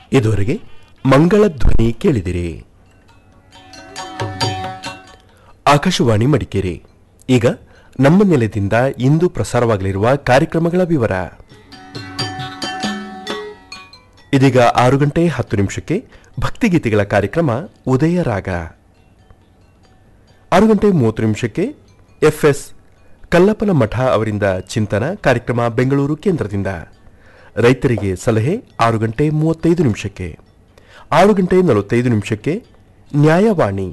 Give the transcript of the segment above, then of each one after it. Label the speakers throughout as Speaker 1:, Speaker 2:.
Speaker 1: ಇದುವರೆಗೆ ಮಂಗಳ ಧ್ವನಿ ಕೇಳಿದಿರಿ ಆಕಾಶವಾಣಿ ಮಡಿಕೇರಿ ಈಗ ನಮ್ಮ ನೆಲದಿಂದ ಇಂದು ಪ್ರಸಾರವಾಗಲಿರುವ ಕಾರ್ಯಕ್ರಮಗಳ ವಿವರ ಇದೀಗ ಆರು ಗಂಟೆ ಹತ್ತು ನಿಮಿಷಕ್ಕೆ ಭಕ್ತಿಗೀತೆಗಳ ಕಾರ್ಯಕ್ರಮ ಉದಯ ರಾಗ ಆರು ಗಂಟೆ ಮೂವತ್ತು ನಿಮಿಷಕ್ಕೆ ಎಫ್ಎಸ್ ಕಲ್ಲಪ್ಪನ ಮಠ ಅವರಿಂದ ಚಿಂತನ ಕಾರ್ಯಕ್ರಮ ಬೆಂಗಳೂರು ಕೇಂದ್ರದಿಂದ ರೈತರಿಗೆ ಸಲಹೆ ಆರು ಗಂಟೆ ಮೂವತ್ತೈದು ನಿಮಿಷಕ್ಕೆ ಆರು ಗಂಟೆ ನಲವತ್ತೈದು ನಿಮಿಷಕ್ಕೆ ನ್ಯಾಯವಾಣಿ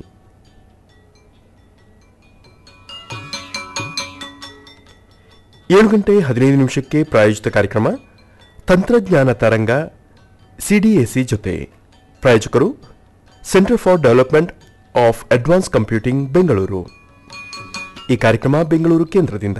Speaker 1: ಏಳು ಗಂಟೆ ಹದಿನೈದು ನಿಮಿಷಕ್ಕೆ ಪ್ರಾಯೋಜಿತ ಕಾರ್ಯಕ್ರಮ ತಂತ್ರಜ್ಞಾನ ತರಂಗ ಸಿಡಿಎಸಿ ಜೊತೆ ಪ್ರಾಯೋಜಕರು centre for development of advance computing Bengaluru ಈ ಕಾರ್ಯಕ್ರಮ ಬೆಂಗಳೂರು ಕೇಂದ್ರದಿಂದ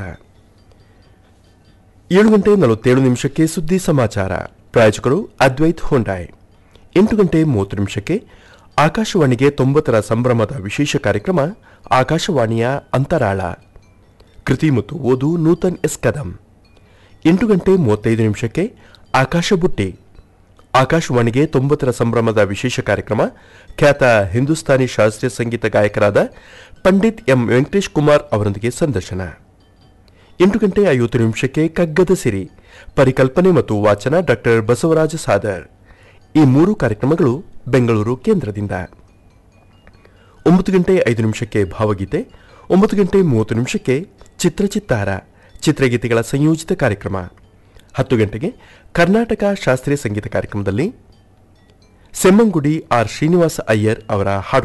Speaker 1: ಏಳು ಗಂಟೆ ನಲವತ್ತೇಳು ನಿಮಿಷಕ್ಕೆ ಸುದ್ದಿ ಸಮಾಚಾರ ಪ್ರಾಯೋಜಕರು ಅದ್ವೈತ್ ಹೊಂಡಾಯ್ ಎಂಟು ಗಂಟೆ ಮೂವತ್ತು ನಿಮಿಷಕ್ಕೆ ಆಕಾಶವಾಣಿಗೆ ತೊಂಬತ್ತರ ಸಂಭ್ರಮದ ವಿಶೇಷ ಕಾರ್ಯಕ್ರಮ ಆಕಾಶವಾಣಿಯ ಅಂತರಾಳ ಕೃತಿ ಮತ್ತು ಓದು ನೂತನ್ ಎಸ್ ಕದಂ ಎಂಟು ಗಂಟೆ ಮೂವತ್ತೈದು ನಿಮಿಷಕ್ಕೆ ಆಕಾಶ ಬುಟ್ಟಿ ಆಕಾಶವಾಣಿಗೆ ತೊಂಬತ್ತರ ಸಂಭ್ರಮದ ವಿಶೇಷ ಕಾರ್ಯಕ್ರಮ ಖ್ಯಾತ ಹಿಂದೂಸ್ತಾನಿ ಶಾಸ್ತ್ರೀಯ ಸಂಗೀತ ಗಾಯಕರಾದ ಪಂಡಿತ್ ಎಂ ವೆಂಕಟೇಶ್ ಕುಮಾರ್ ಅವರೊಂದಿಗೆ ಸಂದರ್ಶನ ಎಂಟು ಗಂಟೆ ಐವತ್ತು ನಿಮಿಷಕ್ಕೆ ಕಗ್ಗದ ಸಿರಿ ಪರಿಕಲ್ಪನೆ ಮತ್ತು ವಾಚನ ಡಾಕ್ಟರ್ ಬಸವರಾಜ ಸಾದರ್ ಈ ಮೂರು ಕಾರ್ಯಕ್ರಮಗಳು ಬೆಂಗಳೂರು ಕೇಂದ್ರದಿಂದ ಒಂಬತ್ತು ಗಂಟೆ ಐದು ನಿಮಿಷಕ್ಕೆ ಭಾವಗೀತೆ ಒಂಬತ್ತು ಗಂಟೆ ಮೂವತ್ತು ನಿಮಿಷಕ್ಕೆ ಚಿತ್ರಚಿತ್ತಾರ ಚಿತ್ರಗೀತೆಗಳ ಸಂಯೋಜಿತ ಕಾರ್ಯಕ್ರಮ ಹತ್ತು ಗಂಟೆಗೆ ಕರ್ನಾಟಕ ಶಾಸ್ತ್ರೀಯ ಸಂಗೀತ ಕಾರ್ಯಕ್ರಮದಲ್ಲಿ ಸೆಮ್ಮಂಗುಡಿ ಆರ್ ಶ್ರೀನಿವಾಸ ಅಯ್ಯರ್ ಅವರ ಹಾಡು